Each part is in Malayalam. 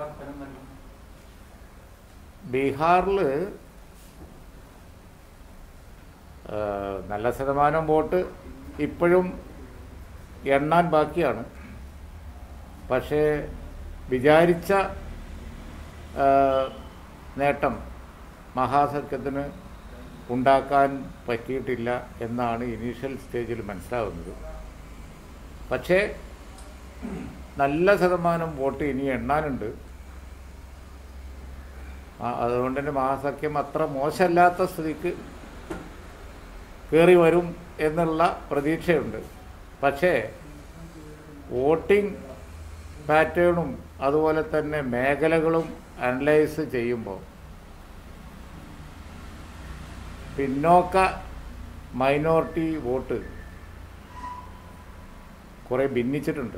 ബീഹാർ ഫലം നൽകും ബീഹാറിൽ നല്ല ശതമാനം വോട്ട് ഇപ്പോഴും എണ്ണാൻ ബാക്കിയാണ് പക്ഷേ വിചാരിച്ച ആ, നേട്ടം മഹാസഖ്യത്തിന് ഉണ്ടാക്കാൻ പറ്റിയിട്ടില്ല എന്നാണ് ഇനീഷ്യൽ സ്റ്റേജിൽ മനസ്സിലാവുന്നത് പക്ഷേ നല്ല ശതമാനം വോട്ട് ഇനി എണ്ണാനുണ്ട് ആ, അതുകൊണ്ട് തന്നെ മഹാസഖ്യം അത്ര മോശമല്ലാത്ത സ്ഥിതിക്ക് കയറി വരും എന്നുള്ള പ്രതീക്ഷയുണ്ട് പക്ഷേ വോട്ടിംഗ് പാറ്റേണും അതുപോലെ തന്നെ മേഖലകളും അനലൈസ് ചെയ്യുമ്പോൾ പിന്നോക്ക മൈനോറിറ്റി വോട്ട് കുറേ ഭിന്നിച്ചിട്ടുണ്ട്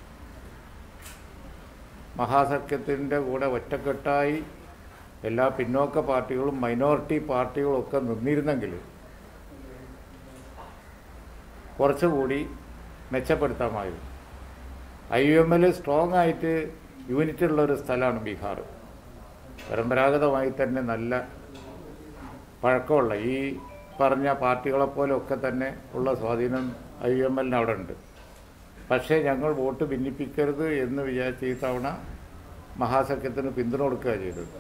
മഹാസഖ്യത്തിൻ്റെ കൂടെ ഒറ്റക്കെട്ടായി എല്ലാ പിന്നോക്ക പാർട്ടികളും മൈനോറിറ്റി പാർട്ടികളും ഒക്കെ നിന്നിരുന്നെങ്കിൽ കുറച്ചുകൂടി മെച്ചപ്പെടുത്താമായിരുന്നു I U M L strong ആയിട്ട് യൂണിറ്റ് ഉള്ള ഒരു സ്ഥലമാണ് ബീഹാർ പരമ്പരാഗതമായി തന്നെ നല്ല പഴക്കമുള്ള ഈ പറഞ്ഞ പാർട്ടികളെപ്പോലെ ഒക്കെ തന്നെ ഉള്ള സ്വാധീനം ഐ യു എം എല്ലിന് അവിടെ ഉണ്ട് പക്ഷേ ഞങ്ങൾ വോട്ട് ഭിന്നിപ്പിക്കരുത് എന്ന് വിചാരിച്ച് ഈ തവണ മഹാസഖ്യത്തിന് പിന്തുണ കൊടുക്കുക ചെയ്തത്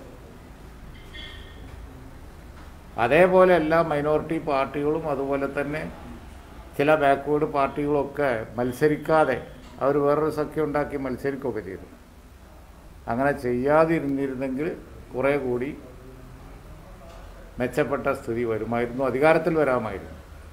അതേപോലെ എല്ലാ മൈനോറിറ്റി പാർട്ടികളും അതുപോലെ തന്നെ ചില ബാക്ക്വേഡ് പാർട്ടികളൊക്കെ മത്സരിക്കാതെ അവർ വേറൊരു സഖ്യം ഉണ്ടാക്കി മത്സരിക്കുകയൊക്കെ ചെയ്തു അങ്ങനെ ചെയ്യാതിരുന്നിരുന്നെങ്കിൽ കുറേ കൂടി മെച്ചപ്പെട്ട സ്ഥിതി വരുമായിരുന്നു അധികാരത്തിൽ വരാമായിരുന്നു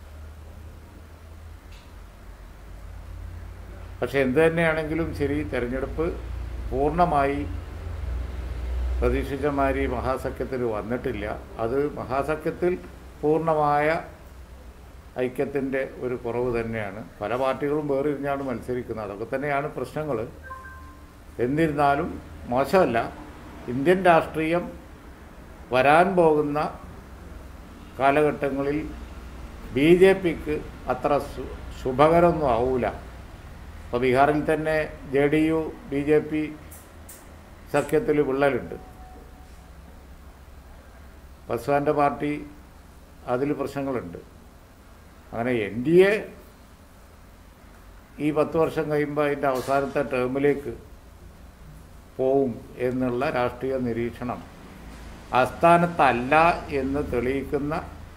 പക്ഷെ എന്ത് തന്നെയാണെങ്കിലും ശരി തെരഞ്ഞെടുപ്പ് പൂർണ്ണമായി പ്രതീക്ഷിച്ച മാതിരി മഹാസഖ്യത്തിൽ വന്നിട്ടില്ല അത് മഹാസഖ്യത്തിൽ പൂർണ്ണമായ ഐക്യത്തിൻ്റെ ഒരു കുറവ് തന്നെയാണ് പല പാർട്ടികളും വേറിരിഞ്ഞാണ് മത്സരിക്കുന്നത് അതൊക്കെ തന്നെയാണ് പ്രശ്നങ്ങൾ എന്നിരുന്നാലും മോശമല്ല ഇന്ത്യൻ രാഷ്ട്രീയം വരാൻ പോകുന്ന കാലഘട്ടങ്ങളിൽ ബി ജെ പിക്ക് അത്ര സു ശുഭകരമൊന്നും ആവൂല അപ്പോൾ ബീഹാറിൽ തന്നെ J D U B J P സഖ്യത്തിൽ വിള്ളലുണ്ട് പസ്വാൻ്റെ പാർട്ടി അതിൽ പ്രശ്നങ്ങളുണ്ട് അങ്ങനെ എൻ ഡി എ ഈ പത്ത് വർഷം കഴിയുമ്പോൾ അതിൻ്റെ അവസാനത്തെ ടേമിലേക്ക് പോവും എന്നുള്ള രാഷ്ട്രീയ നിരീക്ഷണം ആസ്ഥാനത്തല്ല എന്ന് തെളിയിക്കുന്ന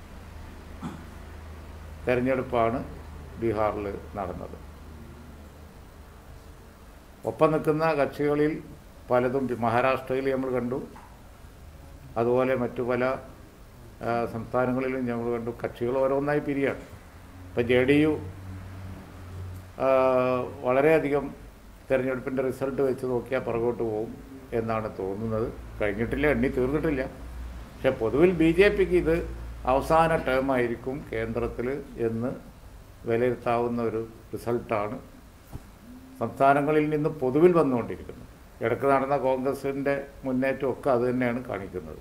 തെരഞ്ഞെടുപ്പാണ് ബീഹാറിൽ നടന്നത് ഒപ്പം നിൽക്കുന്ന കക്ഷികളിൽ പലതും മഹാരാഷ്ട്രയിൽ നമ്മൾ കണ്ടു അതുപോലെ മറ്റു പല ആ, സംസ്ഥാനങ്ങളിലും നമ്മൾ കണ്ടു കക്ഷികൾ ഓരോന്നായി പിരിയാണ് ഇപ്പം ജെ ഡി യു വളരെയധികം തിരഞ്ഞെടുപ്പിൻ്റെ റിസൾട്ട് വെച്ച് നോക്കിയാൽ പുറകോട്ട് പോകും എന്നാണ് തോന്നുന്നത് കഴിഞ്ഞിട്ടില്ല എണ്ണി തീർന്നിട്ടില്ല പക്ഷെ പൊതുവിൽ ബി ജെ പിക്ക് ഇത് അവസാന ടേമായിരിക്കും കേന്ദ്രത്തിൽ എന്ന് വിലയിരുത്താവുന്ന ഒരു റിസൾട്ടാണ് സംസ്ഥാനങ്ങളിൽ നിന്ന് പൊതുവിൽ വന്നുകൊണ്ടിരിക്കുന്നത് ഇടയ്ക്ക് നടന്ന കോൺഗ്രസിൻ്റെ മുന്നേറ്റമൊക്കെ അത് തന്നെയാണ് കാണിക്കുന്നത്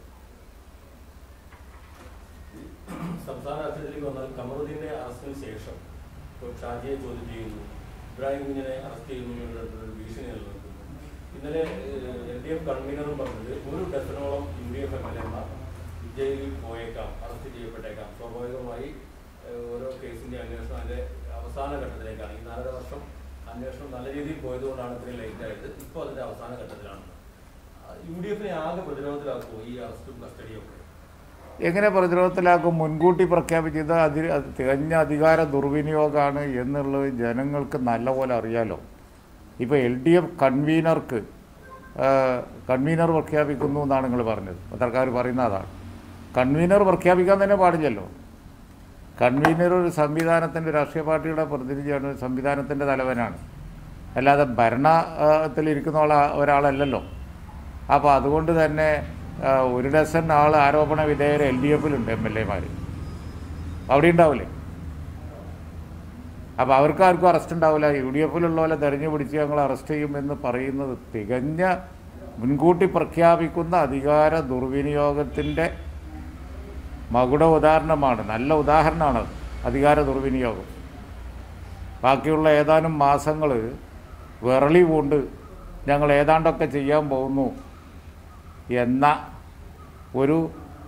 സംസ്ഥാന രാഷ്ട്രീയത്തിലേക്ക് വന്നാൽ കമറുദ്ദീന്റെ അറസ്റ്റിന് ശേഷം ഇപ്പോൾ ഷാജിയെ ചോദ്യം ചെയ്യുന്നു ഇബ്രാഹിം കുഞ്ഞിനെ അറസ്റ്റ് ചെയ്യുന്നതിനുള്ള ഒരു ഭീഷണി നിലനിൽക്കുന്നു ഇന്നലെ എൽ ഡി എഫ് കൺവീനറും പറഞ്ഞത് ഒരു ഡസനോളം U D F M L എമാർ ജയിലിൽ പോയേക്കാം അറസ്റ്റ് ചെയ്യപ്പെട്ടേക്കാം സ്വാഭാവികമായി ഏഹ്, ഓരോ കേസിന്റെ അന്വേഷണം അതിന്റെ അവസാന ഘട്ടത്തിലേക്കാണ് ഈ നാലര വർഷം അന്വേഷണം നല്ല രീതിയിൽ പോയതുകൊണ്ടാണ് ഇത്രയും ലേറ്റ് ആയത് ഇപ്പോൾ അതിന്റെ അവസാന ഘട്ടത്തിലാണ് യു ഡി എഫിനെ ആകെ പ്രതിരോധത്തിലാക്കുമോ ഈ അറസ്റ്റും കസ്റ്റഡിയും ഒക്കെ എങ്ങനെ പ്രതിരോധത്തിലാക്കും മുൻകൂട്ടി പ്രഖ്യാപിച്ചത് അതി അത് തികഞ്ഞ അധികാര ദുർവിനിയോഗമാണ് എന്നുള്ളത് ജനങ്ങൾക്ക് നല്ലപോലെ അറിയാലോ ഇപ്പോൾ എൽ ഡി എഫ് കൺവീനർക്ക് കൺവീനർ പ്രഖ്യാപിക്കുന്നു എന്നാണ് നിങ്ങൾ പറഞ്ഞത് പത്രക്കാർ പറയുന്ന അതാണ് കൺവീനർ പ്രഖ്യാപിക്കാൻ തന്നെ പാടില്ലല്ലോ കൺവീനർ ഒരു സംവിധാനത്തിൻ്റെ രാഷ്ട്രീയ പാർട്ടിയുടെ പ്രതിനിധിയാണ് ഒരു സംവിധാനത്തിൻ്റെ തലവനാണ് അല്ലാതെ ഭരണത്തിലിരിക്കുന്ന ആള ഒരാളല്ലല്ലോ അപ്പോൾ അതുകൊണ്ട് തന്നെ ആ, ഒരു ഡസൻ ആൾ ആരോപണ വിധേയർ എൽ ഡി എഫിലുണ്ട് എം എൽ എമാർ അവിടെ ഉണ്ടാവില്ലേ അപ്പോൾ അവർക്ക് ആർക്കും അറസ്റ്റ് ഉണ്ടാവില്ല യു ഡി എഫിലുള്ള പോലെ തെരഞ്ഞു പിടിച്ച് ഞങ്ങൾ അറസ്റ്റ് ചെയ്യുമെന്ന് പറയുന്നത് തികഞ്ഞ മുൻകൂട്ടി പ്രഖ്യാപിക്കുന്ന അധികാര ദുർവിനിയോഗത്തിൻ്റെ മകുട ഉദാഹരണമാണ് നല്ല ഉദാഹരണമാണ് അത്, അധികാര ദുർവിനിയോഗം ബാക്കിയുള്ള ഏതാനും മാസങ്ങൾ വിറളി കൊണ്ട് ഞങ്ങൾ ഏതാണ്ടൊക്കെ ചെയ്യാൻ പോകുന്നു എന്ന ഒരു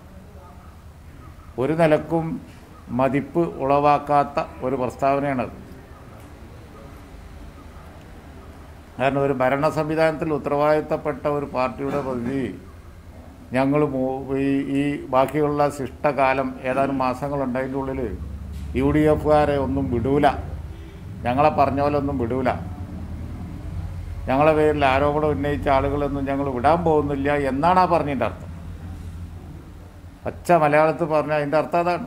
ഒരു നിലക്കും മതിപ്പ് ഉളവാക്കാത്ത ഒരു പ്രസ്താവനയാണത് കാരണം ഒരു ഭരണ സംവിധാനത്തിൽ ഉത്തരവാദിത്തപ്പെട്ട ഒരു പാർട്ടിയുടെ പ്രതിനിധി ഞങ്ങൾ ഈ ഈ ബാക്കിയുള്ള ശിഷ്ടകാലം ഏതാനും മാസങ്ങളുണ്ട് അതിൻ്റെ ഉള്ളിൽ യു ഡി എഫുകാരെ ഒന്നും വിടൂല ഞങ്ങളെ പറഞ്ഞ പോലെ ഒന്നും വിടൂല ഞങ്ങളെ പേരിൽ ആരോപണം ഉന്നയിച്ച ആളുകളൊന്നും ഞങ്ങൾ വിടാൻ പോകുന്നില്ല എന്നാണ് ആ പറഞ്ഞതിൻ്റെ അർത്ഥം പച്ച മലയാളത്തിൽ പറഞ്ഞ അതിൻ്റെ അർത്ഥം അതാണ്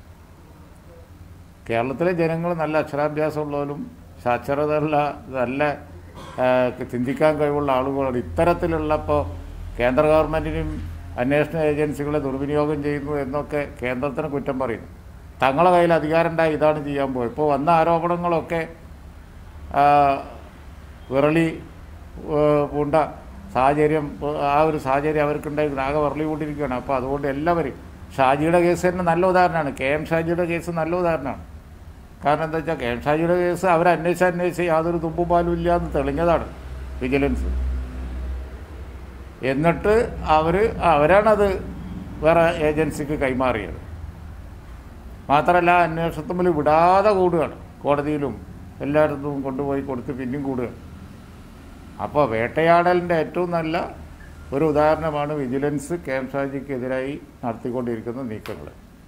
കേരളത്തിലെ ജനങ്ങൾ നല്ല അക്ഷരാഭ്യാസമുള്ളവരും സാക്ഷരതയുള്ള നല്ല ആ, ചിന്തിക്കാൻ കഴിവുള്ള ആളുകളാണ് ഇത്തരത്തിലുള്ള ഇപ്പോൾ കേന്ദ്ര ഗവൺമെൻറ്റിനും അന്വേഷണ ഏജൻസികളെ ദുർവിനിയോഗം ചെയ്യുന്നു എന്നൊക്കെ കേന്ദ്രത്തിന് കുറ്റം പറയുന്നു തങ്ങളെ കയ്യിൽ അധികാരം ഉണ്ടായി ഇതാണ് ചെയ്യാൻ പോയത് ഇപ്പോൾ വന്ന ആരോപണങ്ങളൊക്കെ ആ, വിറളി ഏ, പൂണ്ട സാഹചര്യം ഏ, ആ ഒരു സാഹചര്യം അവർക്കുണ്ടായിരുന്നു ആകെ വിറളി കൊണ്ടിരിക്കുകയാണ് അപ്പോൾ അതുകൊണ്ട് എല്ലാവരും ഷാജിയുടെ കേസ് തന്നെ നല്ല ഉദാഹരണമാണ് കെ എം ഷാജിയുടെ കേസ് നല്ല ഉദാഹരണമാണ് കാരണം എന്താ വെച്ചാൽ കെ എം ഷാജിയുടെ കേസ് അവർ അന്വേഷിച്ച് അന്വേഷിച്ച് യാതൊരു തുമ്പും പാലും ഇല്ല എന്ന് തെളിഞ്ഞതാണ് വിജിലൻസ് എന്നിട്ട് അവർ അവരാണത് വേറെ ഏജൻസിക്ക് കൈമാറിയത് മാത്രമല്ല അന്വേഷണത്തിൽ വിടാതെ കൂടുകയാണ് കോടതിയിലും എല്ലായിടത്തും കൊണ്ടുപോയി കൊടുത്ത് പിന്നെയും കൂടുകയാണ് അപ്പോൾ വേട്ടയാടലിൻ്റെ ഏറ്റവും നല്ല ഒരു ഉദാഹരണമാണ് വിജിലൻസ് കെ എം ഷാജിക്കെതിരായി നടത്തിക്കൊണ്ടിരിക്കുന്ന നീക്കങ്ങൾ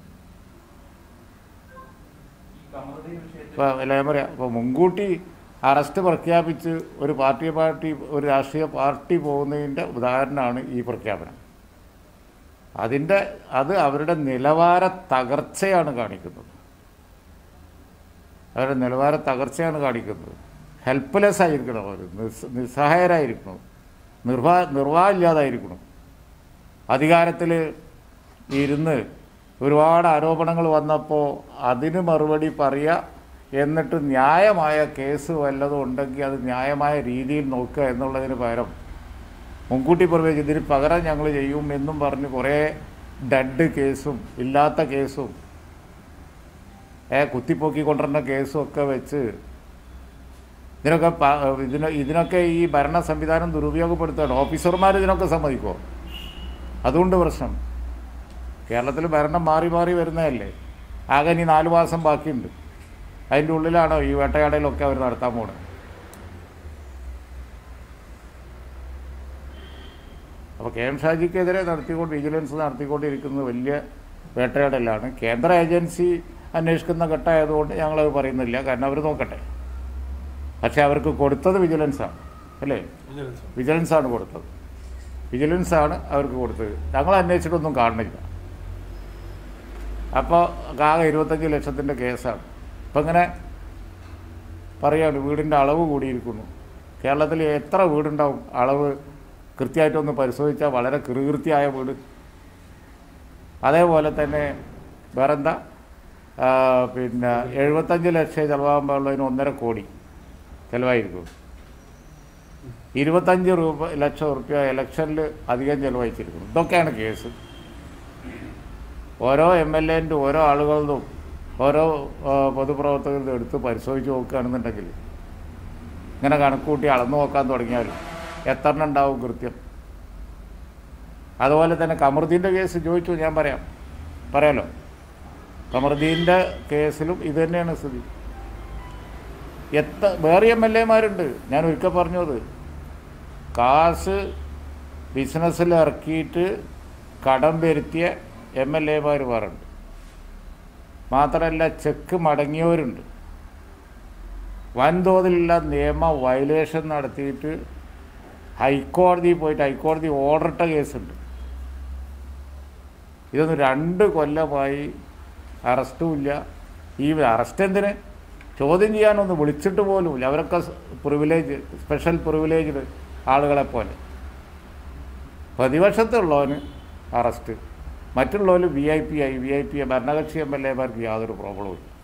ഇപ്പോൾ അല്ല ഞാൻ പറയാം ഇപ്പോൾ മുൻകൂട്ടി അറസ്റ്റ് പ്രഖ്യാപിച്ച് ഒരു പാർട്ടി പാർട്ടി ഒരു രാഷ്ട്രീയ പാർട്ടി പോകുന്നതിൻ്റെ ഉദാഹരണമാണ് ഈ പ്രഖ്യാപനം അതിൻ്റെ അത് അവരുടെ നിലവാര തകർച്ചയാണ് കാണിക്കുന്നത് അവരുടെ നിലവാര തകർച്ചയാണ് കാണിക്കുന്നത് ഹെൽപ്ലെസ് ആയിരിക്കണം അവർ നിസ് നിസ്സഹായരായിരിക്കണം നിർവാ നിർവാഹമില്ലാതായിരിക്കണം അധികാരത്തിൽ ഇരുന്ന് ഒരുപാട് ആരോപണങ്ങൾ വന്നപ്പോൾ അതിന് മറുപടി പറയുക എന്നിട്ട് ന്യായമായ കേസ് വല്ലതും ഉണ്ടെങ്കിൽ അത് ന്യായമായ രീതിയിൽ നോക്കുക എന്നുള്ളതിന് പകരം മുൻകൂട്ടി പ്രവേശിച്ച് ഇതിന് പകരം ഞങ്ങൾ ചെയ്യും എന്നും പറഞ്ഞ് കുറേ ഡഡ് കേസും ഇല്ലാത്ത കേസും ഏ കുത്തിപ്പൊക്കി കൊണ്ടുവരുന്ന കേസും ഒക്കെ വെച്ച് ഇതിനൊക്കെ പ- ഇതിന് ഇതിനൊക്കെ ഈ ഭരണ സംവിധാനം ദുരുപയോഗപ്പെടുത്തുകയാണ് ഓഫീസർമാർ ഇതിനൊക്കെ സമ്മതിക്കുമോ അതുകൊണ്ട് പ്രശ്നം കേരളത്തിൽ ഭരണം മാറി മാറി വരുന്നതല്ലേ ആകെ ഇനി നാല് മാസം ബാക്കിയുണ്ട് അതിൻ്റെ ഉള്ളിലാണോ ഈ വേട്ടയാടലൊക്കെ അവർ നടത്താൻ പോകുന്നത് അപ്പോൾ കെ എം ഷാജിക്കെതിരെ നടത്തിക്കൊണ്ട് വിജിലൻസ് നടത്തിക്കൊണ്ടിരിക്കുന്നത് വലിയ വേട്ടയാടലാണ് കേന്ദ്ര ഏജൻസി അന്വേഷിക്കുന്ന ഘട്ടമായതുകൊണ്ട് ഞങ്ങളത് പറയുന്നില്ല കാരണം അവർ നോക്കട്ടെ പക്ഷേ അവർക്ക് കൊടുത്തത് വിജിലൻസാണ് അല്ലേ വിജിലൻസാണ് കൊടുത്തത് വിജിലൻസാണ് അവർക്ക് കൊടുത്തത് ഞങ്ങൾ അന്വേഷിച്ചിട്ടൊന്നും കാണുന്നില്ല അപ്പോൾ ആകെ ഇരുപത്തഞ്ച് ലക്ഷത്തിൻ്റെ കേസാണ് അപ്പം ഇങ്ങനെ പറയാണ് വീടിൻ്റെ അളവ് കൂടിയിരിക്കുന്നു കേരളത്തിൽ എത്ര വീടുണ്ടാവും അളവ് കൃത്യമായിട്ടൊന്ന് പരിശോധിച്ചാൽ വളരെ കൃകൃത്യമായ വീട് അതേപോലെ തന്നെ വേറെന്താ ആ, പിന്നെ എഴുപത്തഞ്ച് ലക്ഷം ചിലവാകുമ്പോഴുള്ളതിന് ഒന്നര കോടി ചിലവായിരിക്കും ഇരുപത്തഞ്ച് രൂപ ലക്ഷം റുപ്യ ഇലക്ഷനിൽ അധികം ചിലവഴിച്ചിരിക്കുന്നു ഇതൊക്കെയാണ് കേസ് ഓരോ എം എൽ എൻ്റെ ഓരോ ആളുകളുടെ ഓരോ ആ, പൊതുപ്രവർത്തകരുടെ എടുത്ത് പരിശോധിച്ച് നോക്കുകയാണെന്നുണ്ടെങ്കിൽ ഇങ്ങനെ കണക്കൂട്ടി അളന്നു നോക്കാൻ തുടങ്ങിയാൽ എത്ര എണ്ണം ഉണ്ടാവും കൃത്യം അതുപോലെ തന്നെ കമറുദ്ദീൻ്റെ കേസ് ചോദിച്ചു ഞാൻ പറയാം പറയാലോ കമറുദ്ദീൻ്റെ കേസിലും ഇത് തന്നെയാണ് സ്ഥിതി എത്ര വേറെ എം എൽ എമാരുണ്ട് ഞാൻ ഒരിക്കൽ പറഞ്ഞത് കാശ് ബിസിനസ്സിൽ ഇറക്കിയിട്ട് കടം വരുത്തിയ എം എൽ എമാർ വേറുണ്ട് മാത്രമല്ല ചെക്ക് മടങ്ങിയവരുണ്ട് വൻതോതിലുള്ള നിയമ വയലേഷൻ നടത്തിയിട്ട് ഹൈക്കോടതി പോയിട്ട് ഹൈക്കോടതി ഓർഡർ ഇട്ട കേസുണ്ട് ഇതൊന്ന് രണ്ട് കൊല്ലമായി അറസ്റ്റും ഇല്ല ഈ അറസ്റ്റ് എന്തിന് ചോദ്യം ചെയ്യാനൊന്ന് വിളിച്ചിട്ട് പോലുമില്ല അവരൊക്കെ പ്രിവിലേജ് സ്പെഷ്യൽ പ്രിവിലേജ്ഡ് ആളുകളെ പോലെ പ്രതിപക്ഷത്തുള്ളവന് അറസ്റ്റ് മറ്റുള്ളവർ വി ഐ പി ആയി വി ഐ പി ഭരണകക്ഷി എം എൽ എമാർക്ക് യാതൊരു പ്രോബ്ലവും ഇല്ല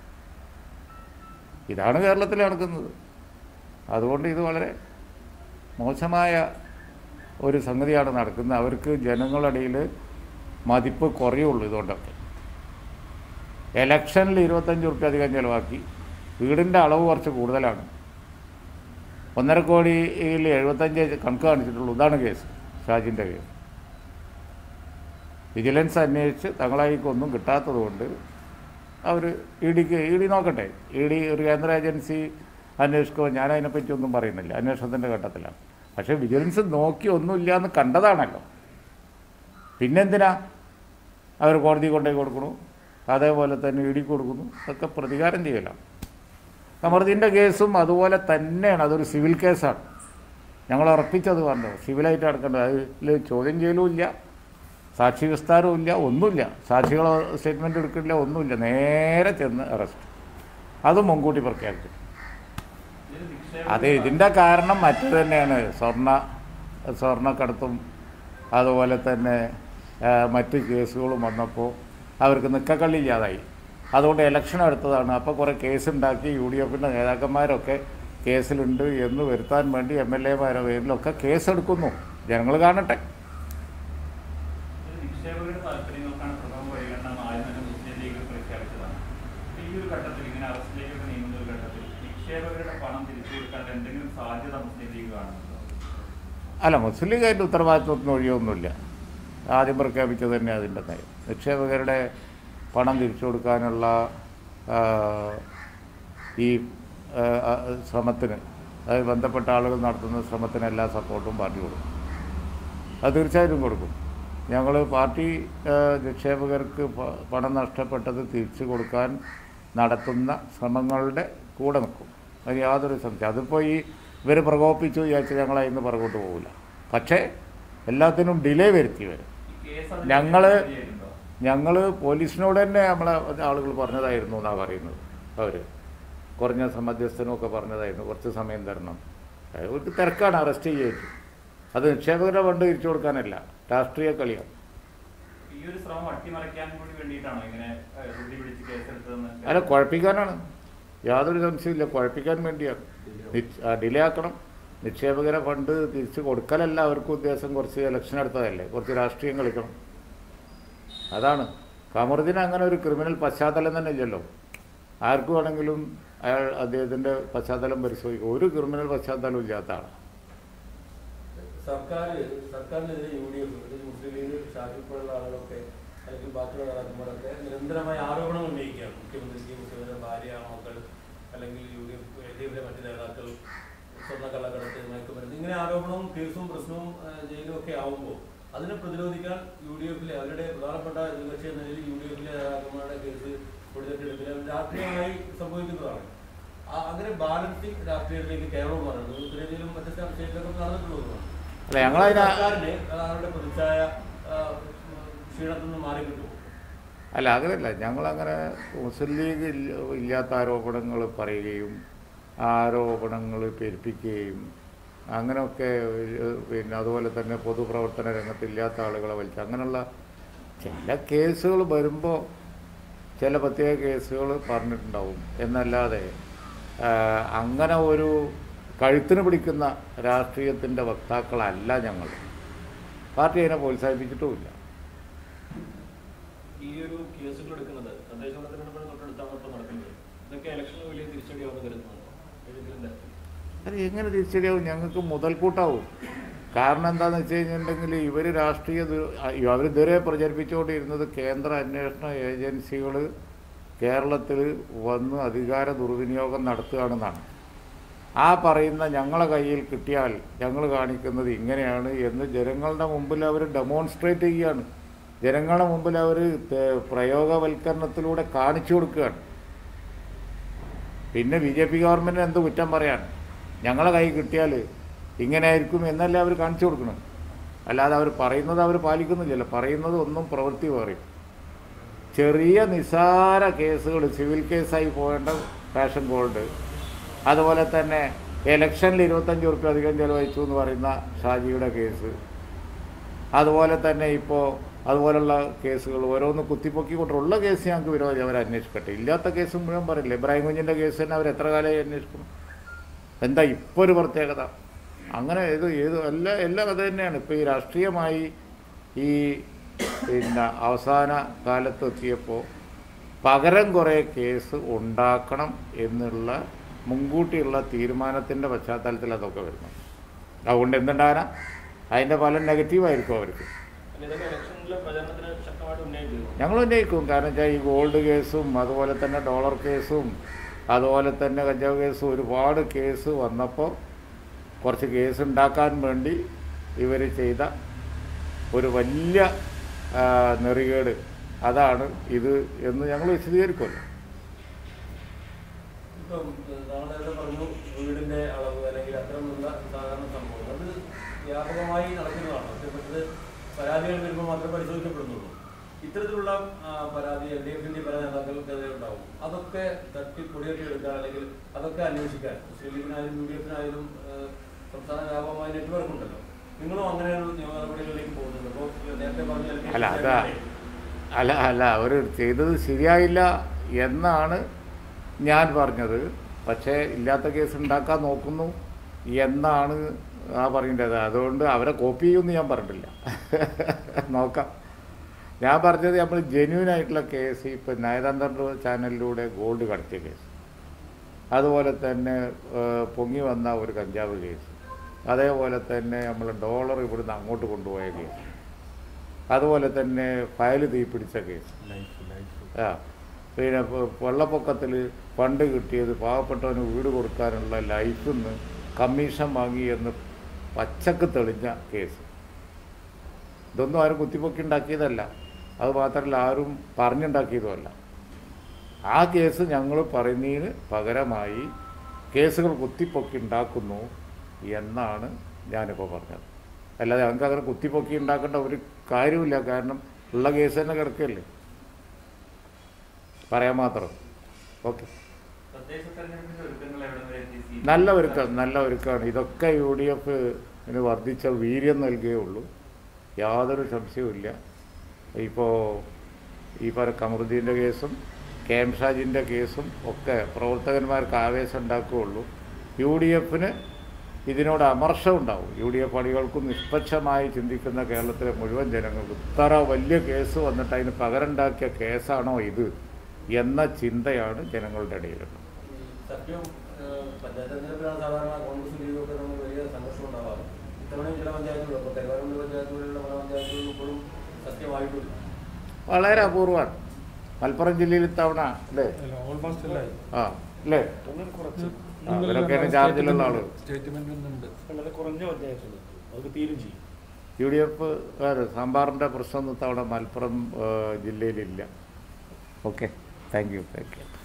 ഇതാണ് കേരളത്തിൽ നടക്കുന്നത് അതുകൊണ്ട് ഇത് വളരെ മോശമായ ഒരു സംഗതിയാണ് നടക്കുന്നത് അവർക്ക് ജനങ്ങളുടെ ഇടയിൽ മതിപ്പ് കുറയുള്ളൂ ഇതുകൊണ്ടൊക്കെ എലക്ഷനിൽ ഇരുപത്തഞ്ച് റുപ്യ അധികം ചിലവാക്കി വീടിൻ്റെ അളവ് കുറച്ച് കൂടുതലാണ് ഒന്നര കോടിയിൽ എഴുപത്തഞ്ച് കണക്ക് കാണിച്ചിട്ടുള്ളൂ ഇതാണ് കേസ് ഷാജിൻ്റെ കേസ് വിജിലൻസ് അന്വേഷിച്ച് തങ്ങളായിക്കൊന്നും കിട്ടാത്തത് കൊണ്ട് അവർ ഇ ഡിക്ക് ഇ ഡി നോക്കട്ടെ ഇ ഡി ഒരു കേന്ദ്ര ഏജൻസി അന്വേഷിക്കുമ്പോൾ ഞാൻ അതിനെപ്പറ്റി ഒന്നും പറയുന്നില്ല അന്വേഷണത്തിൻ്റെ ഘട്ടത്തിലാണ് പക്ഷേ വിജിലൻസ് നോക്കി ഒന്നുമില്ല എന്ന് കണ്ടതാണല്ലോ പിന്നെന്തിനാ അവർ കോടതി കൊണ്ടുപോയി കൊടുക്കണു അതേപോലെ തന്നെ ഇ ഡി കൊടുക്കുന്നു അതൊക്കെ പ്രതികാരം ചെയ്യലാണ് കമറുദ്ദീൻ്റെ കേസും അതുപോലെ തന്നെയാണ് അതൊരു സിവിൽ കേസാണ് ഞങ്ങൾ ഉറപ്പിച്ചത് പറഞ്ഞു സിവിലായിട്ട് നടക്കേണ്ടത് അതിൽ ചോദ്യം ചെയ്യലും ഇല്ല സാക്ഷി വിസ്താരവും ഇല്ല ഒന്നുമില്ല സാക്ഷികളോ സ്റ്റേറ്റ്മെൻറ്റ് എടുക്കില്ല ഒന്നുമില്ല നേരെ ചെന്ന് അറസ്റ്റ് അതും മുൻകൂട്ടി പ്രഖ്യാപിച്ചു ഇതിന് നിക്ഷേപ അത് ഇതിൻ്റെ കാരണം മറ്റു തന്നെയാണ് സ്വർണ്ണ സ്വർണ്ണക്കടത്തും അതുപോലെ തന്നെ ആ, മറ്റ് കേസുകളും വന്നപ്പോൾ അവർക്ക് നിക്കക്കള്ളിയില്ലാതായി അതുകൊണ്ട് ഇലക്ഷൻ എടുത്തതാണ് അപ്പോൾ കുറേ കേസുണ്ടാക്കി യു ഡി എഫിൻ്റെ നേതാക്കന്മാരൊക്കെ കേസിലുണ്ട് എന്ന് വരുത്താൻ വേണ്ടി എം എൽ എമാരുടെ പേരിലൊക്കെ കേസെടുക്കുന്നു ജനങ്ങൾ കാണട്ടെ ഇത് നിക്ഷേപകരുടെ താല്പര്യങ്ങൾക്കാണ് പ്രഥമ പരിഗണന എന്ന് ആദ്യം തന്നെ മുസ്ലിം ലീഗ് പ്രഖ്യാപിച്ചതാണ് അപ്പൊ ഈ ഒരു ഘട്ടത്തിൽ ഇങ്ങനെ അറസ്റ്റിലേക്കൊക്കെ നീങ്ങുന്ന ഒരു ഘട്ടത്തിൽ നിക്ഷേപകരുടെ പണം തിരിച്ചു കൊടുക്കാൻ എന്തെങ്കിലും സാധ്യത മുസ്ലിം ലീഗ് കാണുന്നുണ്ടോ അല്ല മുസ്ലിം ലീഗായിട്ട് ഉത്തരവാദിത്വത്തിന് ഒഴിയൊന്നുമില്ല ആദ്യം പ്രഖ്യാപിച്ചത് തന്നെ അതിൻ്റെ നയം നിക്ഷേപകരുടെ പണം തിരിച്ചു കൊടുക്കാനുള്ള ആ, ഈ ആ, ആ, ശ്രമത്തിന് അതായത് ബന്ധപ്പെട്ട ആളുകൾ നടത്തുന്ന ശ്രമത്തിന് എല്ലാ സപ്പോർട്ടും പാർട്ടി കൊടുക്കും അത് തീർച്ചയായിട്ടും കൊടുക്കും ഞങ്ങൾ പാർട്ടി ആ, നിക്ഷേപകർക്ക് പ- പണം നഷ്ടപ്പെട്ടത് തിരിച്ചു കൊടുക്കാൻ നടത്തുന്ന ശ്രമങ്ങളുടെ കൂടെ നിൽക്കും അത് യാതൊരു സംശയം അതിപ്പോൾ ഈ ഇവർ പ്രകോപിച്ചു വിചാരിച്ച് ഞങ്ങൾ അതിന് പുറകോട്ട് പോകില്ല പക്ഷേ എല്ലാത്തിനും ഡിലേ വരുത്തി വരും ഈ കേസ് അതിൽ ഞങ്ങള് ചെയ്യുന്നുണ്ടോ? ഞങ്ങൾ പോലീസിനോട് തന്നെ നമ്മളെ ആളുകൾ പറഞ്ഞതായിരുന്നു എന്നാണ് പറയുന്നത് അവർ കുറഞ്ഞ മധ്യസ്ഥനും ഒക്കെ പറഞ്ഞതായിരുന്നു കുറച്ച് സമയം തരണം ഒരു തിരക്കാണ് അറസ്റ്റ് ചെയ്യേണ്ടത് അത് നിക്ഷേപകരുടെ ഫണ്ട് തിരിച്ചു കൊടുക്കാനല്ല രാഷ്ട്രീയ കളിയാണ് ഈ ഒരു ശ്രമം അട്ടിമറിക്കാൻ കൂടി വേണ്ടിയിട്ടാണോ ഇങ്ങനെ ഏഹ്, ധൃതി പിടിച്ച് കേസെടുത്തതെന്ന് അല്ല കുഴപ്പിക്കാനാണ് യാതൊരു സംശയമില്ല കുഴപ്പിക്കാൻ വേണ്ടിയാണ് ഡിലേ ആക്കണം നിക്ഷേപകരെ ഫണ്ട് തിരിച്ചു കൊടുക്കലല്ല അവർക്ക് ഉദ്ദേശം കുറച്ച് ഇലക്ഷൻ എടുത്തതല്ലേ കുറച്ച് രാഷ്ട്രീയം കളിക്കണം അതാണ് കമറുദ്ദീൻ അങ്ങനെ ഒരു ക്രിമിനൽ പശ്ചാത്തലം തന്നെ ഇല്ലല്ലോ ആർക്കും വേണമെങ്കിലും അയാൾ അദ്ദേഹത്തിൻ്റെ പശ്ചാത്തലം പരിശോധിക്കും ഒരു ക്രിമിനൽ പശ്ചാത്തലവും ഇല്ലാത്ത ആളാണ് സർക്കാർ സർക്കാരിനെതിരെ U D F Muslim League Shafi പോലുള്ള ആളുകളൊക്കെ അല്ലെങ്കിൽ ബാക്കിയുള്ള നേതാക്കന്മാരൊക്കെ നിരന്തരമായ ആരോപണങ്ങൾ ഉന്നയിക്കുകയാണ് മുഖ്യമന്ത്രിക്ക് മുഖ്യമന്ത്രിയുടെ ഭാര്യ മക്കൾ അല്ലെങ്കിൽ U D F L D എഫിലെ മറ്റ് നേതാക്കൾ സ്വർണ്ണ കള്ളക്കടത്ത് മയക്കുമരുന്ന് ഇങ്ങനെ ആരോപണവും കേസും പ്രശ്നവും ആ, ജയിലും ഒക്കെ ആവുമ്പോൾ അതിനെ പ്രതിരോധിക്കാൻ യു ഡി എഫിലെ അവരുടെ പ്രധാനപ്പെട്ട എതിർകക്ഷി എന്ന നിലയിൽ യു ഡി എഫിലെ നേതാക്കന്മാരുടെ കേസ് കൊടുത്തിട്ടെടുപ്പില്ല രാഷ്ട്രീയമായി സംഭവിക്കുന്നതാണ് ആ- അങ്ങനെ ബാലൻസിങ് രാഷ്ട്രീയത്തിലേക്ക് കേരളവും പറയുന്നത് ഉത്തരേന്ത്യയിലും മറ്റു സ്റ്റേറ്റിലൊക്കെ നടന്നിട്ടുള്ളതാണ് അല്ല ഞങ്ങളതിനാ സർക്കാരിന് അവരുടെ പ്രതിച്ഛായ ആ, ക്ഷീണത്തിൽ നിന്ന് മാറി കിട്ടും അല്ല അങ്ങനെയല്ല ഞങ്ങളങ്ങനെ മുസ്ലിം ലീഗ് ഇല്ല- ഇല്ലാത്ത ആരോപണങ്ങൾ പറയുകയും ആ ആരോപണങ്ങൾ പെരുപ്പിക്കുകയും അങ്ങനെയൊക്കെ ഏഹ്, പിന്നെ അതുപോലെ തന്നെ പൊതുപ്രവർത്തന രംഗത്തില്ലാത്ത ആളുകളെ വലിച്ച് അങ്ങനെയുള്ള ചില കേസുകൾ വരുമ്പോൾ ചില പ്രത്യേക കേസുകൾ പറഞ്ഞിട്ടുണ്ടാവും എന്നല്ലാതെ ആ, അങ്ങനെ ഒരു കഴുത്തിന് പിടിക്കുന്ന രാഷ്ട്രീയത്തിൻ്റെ വക്താക്കളല്ല ഞങ്ങൾ പാർട്ടി അതിനെ പ്രോത്സാഹിപ്പിച്ചിട്ടുമില്ല ഈ ഒരു കേസുകൾ എടുക്കുന്നത് തദ്ദേശ തെരഞ്ഞെടുപ്പിന് തൊട്ടടുത്താണ് ഇപ്പോൾ നടക്കുന്നത് ഇതൊക്കെ ഇലക്ഷന് വലിയ തിരിച്ചടിയാവുന്ന കരുതുന്നുണ്ടോ ഏതെങ്കിലും തരത്തിൽ അത് എങ്ങനെ തിരിച്ചടിയാവും ഞങ്ങൾക്ക് മുതൽക്കൂട്ടാവും കാരണം എന്താണെന്ന് വെച്ച് കഴിഞ്ഞിട്ടുണ്ടെങ്കിൽ ഇവർ രാഷ്ട്രീയ അവർ ഇതുവരെ പ്രചരിപ്പിച്ചുകൊണ്ടിരുന്നത് കേന്ദ്ര അന്വേഷണ ഏജൻസികൾ കേരളത്തിൽ വന്ന് അധികാര ദുർവിനിയോഗം നടത്തുകയാണെന്നാണ് ആ പറയുന്ന ഞങ്ങളെ കയ്യിൽ കിട്ടിയാൽ ഞങ്ങൾ കാണിക്കുന്നത് ഇങ്ങനെയാണ് എന്ന് ജനങ്ങളുടെ മുമ്പിൽ അവർ ഡെമോൺസ്ട്രേറ്റ് ചെയ്യുകയാണ് ജനങ്ങളുടെ മുമ്പിൽ അവർ പ്രയോഗവൽക്കരണത്തിലൂടെ കാണിച്ചു കൊടുക്കുകയാണ് പിന്നെ ബി ജെ പി ഗവൺമെൻറ്റിന് എന്ത് കുറ്റം പറയാൻ ഞങ്ങളെ കൈ കിട്ടിയാൽ ഇങ്ങനെ ആയിരിക്കും എന്നല്ല അവർ കാണിച്ചു കൊടുക്കണം അല്ലാതെ അവർ പറയുന്നത് അവർ പാലിക്കുന്നില്ലല്ലോ പറയുന്നത് ഒന്നും പ്രവൃത്തി പറയും ചെറിയ നിസാര കേസുകൾ സിവിൽ കേസായി പോകേണ്ട ഫാഷൻ ഗോൾഡ് അതുപോലെ തന്നെ ഇലക്ഷനിൽ ഇരുപത്തഞ്ച് ഉറുപ്പ്യ അധികം ചെലവഴിച്ചു എന്ന് പറയുന്ന ഷാജിയുടെ കേസ് അതുപോലെ തന്നെ ഇപ്പോൾ അതുപോലുള്ള കേസുകൾ ഓരോന്ന് കുത്തിപ്പൊക്കി കൊണ്ടുള്ള കേസ് ഞങ്ങൾക്ക് വിരോധം അവർ അന്വേഷിക്കട്ടെ ഇല്ലാത്ത കേസ് മുഴുവൻ പറയില്ല ഇബ്രാഹിം കുഞ്ഞിൻ്റെ കേസ് തന്നെ അവർ എത്ര കാലമായി അന്വേഷിക്കണം എന്താ ഇപ്പോൾ ഒരു പ്രത്യേകത അങ്ങനെ ഏത് ഏത് എല്ലാ എല്ലാ കഥ തന്നെയാണ് ഇപ്പോൾ ഈ രാഷ്ട്രീയമായി ഈ പിന്നെ അവസാന കാലത്ത് എത്തിയപ്പോൾ പകരം കുറേ കേസ് ഉണ്ടാക്കണം എന്നുള്ള മുൻകൂട്ടിയുള്ള തീരുമാനത്തിൻ്റെ പശ്ചാത്തലത്തിൽ അതൊക്കെ വരുന്നത് അതുകൊണ്ട് എന്തുണ്ടാകാനാ അതിൻ്റെ ഫലം നെഗറ്റീവായിരിക്കും അവർക്ക് അല്ല, ഇതൊക്കെ ഇലക്ഷനിലെ പ്രചരണത്തിന് ശക്തമായിട്ട് ഉന്നയിക്കുന്നു ഞങ്ങൾ ഉന്നയിക്കും കാരണം വെച്ചാൽ ഈ ഗോൾഡ് കേസും അതുപോലെ തന്നെ ഡോളർ കേസും അതുപോലെ തന്നെ കഞ്ചാവ് കേസും ഒരുപാട് കേസ് വന്നപ്പോൾ കുറച്ച് കേസ് ഉണ്ടാക്കാൻ വേണ്ടി ഇവർ ചെയ്ത ഒരു വലിയ ആ, നെറികേട് അതാണ് ഇത് എന്ന് ഞങ്ങൾ വിശദീകരിക്കുമല്ലോ ഇപ്പം താങ്കൾ നേരത്തെ പറഞ്ഞു വീടിന്റെ അളവ് അല്ലെങ്കിൽ അത്തരമുള്ള സാധാരണ സംഭവം അത് വ്യാപകമായി നടക്കുന്നതാണ് പക്ഷെ മറ്റത് പരാതികൾ വരുമ്പോൾ മാത്രമേ പരിശോധിക്കപ്പെടുന്നുള്ളൂ ഇത്തരത്തിലുള്ള ആ, പരാതി എൽ ഡി എഫിന്റെ പല നേതാക്കൾക്കെതിരെ ഉണ്ടാവും അതൊക്കെ തട്ടി പൊടിയൊക്കെ എടുക്കാൻ അല്ലെങ്കിൽ അതൊക്കെ അന്വേഷിക്കാൻ മുസ്ലിം ലീഗിനായാലും യു ഡി എഫിനായാലും സംസ്ഥാന വ്യാപകമായ നെറ്റ്വർക്ക് ഉണ്ടല്ലോ നിങ്ങളും അങ്ങനെ ഒരു നിയമ നടപടികളിലേക്ക് പോകുന്നുണ്ട് അപ്പോൾ നേരത്തെ പറഞ്ഞ LDF അല്ല അതാ അല്ല അല്ല അവർ ചെയ്തത് ശരിയായില്ല എന്നാണ് ഞാൻ പറഞ്ഞത് പക്ഷേ ഇല്ലാത്ത കേസ് ഉണ്ടാക്കാൻ നോക്കുന്നു എന്നാണ് ആ പറയേണ്ടത് അതുകൊണ്ട് അവരെ കോപ്പി ചെയ്യുമെന്ന് ഞാൻ പറഞ്ഞിട്ടില്ല നോക്കാം ഞാൻ പറഞ്ഞത് നമ്മൾ ജെന്യൂൻ ആയിട്ടുള്ള കേസ് ഇപ്പം നയതന്ത്ര ചാനലിലൂടെ ഗോൾഡ് കടത്തിയ കേസ് അതുപോലെ തന്നെ ഏഹ്, പൊങ്ങി വന്ന ഒരു കഞ്ചാവ് കേസ് അതേപോലെ തന്നെ നമ്മൾ ഡോളർ ഇവിടുന്ന് അങ്ങോട്ട് കൊണ്ടുപോയ കേസ് അതുപോലെ തന്നെ ഫയൽ തീപിടിച്ച കേസ് ആ പിന്നെ ഇപ്പൊ വെള്ളപ്പൊക്കത്തിൽ ഫണ്ട് കിട്ടിയത് പാവപ്പെട്ടവന് വീട് കൊടുക്കാനുള്ള ലൈഫിൽ നിന്ന് കമ്മീഷൻ വാങ്ങി എന്ന് പച്ചക്ക് തെളിഞ്ഞ കേസ് ഇതൊന്നും ആരും കുത്തിപ്പൊക്കി ഉണ്ടാക്കിയതല്ല അത് മാത്രമല്ല ആരും പറഞ്ഞുണ്ടാക്കിയതുമല്ല ആ കേസ് ഞങ്ങൾ പറയുന്നതിന് പകരമായി കേസുകൾ കുത്തിപ്പൊക്കി ഉണ്ടാക്കുന്നു എന്നാണ് ഞാനിപ്പോൾ പറഞ്ഞത് അല്ലാതെ ഞങ്ങൾക്ക് അങ്ങനെ കുത്തിപ്പൊക്കി ഉണ്ടാക്കേണ്ട ഒരു കാര്യമില്ല കാരണം ഉള്ള കേസ് തന്നെ കിടക്കുകയല്ലേ പറയാൻ മാത്രം ഓക്കെ തദ്ദേശ തെരഞ്ഞെടുപ്പിന്റെ ഒരുക്കങ്ങൾ എവിടെ വരെ എത്തി സി- നല്ല ഒരുക്കം നല്ല ഒരുക്കമാണ് ഇതൊക്കെ യു ഡി എഫിന് വർദ്ധിച്ച വീര്യം നൽകുകയുള്ളൂ യാതൊരു സംശയവുമില്ല ഇപ്പോൾ ഈ പറ കമറുദ്ദീൻ്റെ കേസും കെ എം ഷാജിൻ്റെ കേസും ഒക്കെ പ്രവർത്തകന്മാർക്ക് ആവേശം ഉണ്ടാക്കുകയുള്ളൂ യു ഡി എഫിന് ഇതിനോട് അമർഷം ഉണ്ടാവും യു ഡി എഫ് അണികൾക്കും നിഷ്പക്ഷമായി ചിന്തിക്കുന്ന കേരളത്തിലെ മുഴുവൻ ജനങ്ങൾക്കും ഇത്ര വലിയ കേസ് വന്നിട്ട് അതിന് പകരണ്ടാക്കിയ കേസാണോ ഇത് എന്ന ചിന്തയാണ് ജനങ്ങളുടെ ഇടയിലുള്ളത് സത്യം ഏഹ്, പഞ്ചായത്ത് തെരഞ്ഞെടുപ്പിലാണ് സാധാരണ കോൺഗ്രസ് ലീഗൊക്കെ നമ്മൾ വലിയ സംഘർഷം ഉണ്ടാവാറ് ഇത്തവണയും ചില പഞ്ചായത്തുകൾ ഇപ്പോൾ കരുവാരൂർ പഞ്ചായത്തുകളിലുള്ള പല പഞ്ചായത്തുകളിലും ഇപ്പോഴും സത്യമായിട്ടില്ല വളരെ അപൂർവമാണ് മലപ്പുറം ജില്ലയിൽ ഇത്തവണ അല്ലേ ഓൾമോസ്റ്റ് അല്ലേ ആ അല്ലേ ആ, ഇവരൊക്കെയാണ് ചാർജിലുള്ള ആള് സ്റ്റേറ്റ്മെന്റ് ഉണ്ട് വളരെ കുറഞ്ഞ പഞ്ചായത്തുകൾ അത് തീരും ചെയ്യും യു ഡി എഫ് സാമ്പാറിൻ്റെ പ്രശ്നം ഇത്തവണ മലപ്പുറം ആ, ജില്ലയിലില്ല okay thank you thank U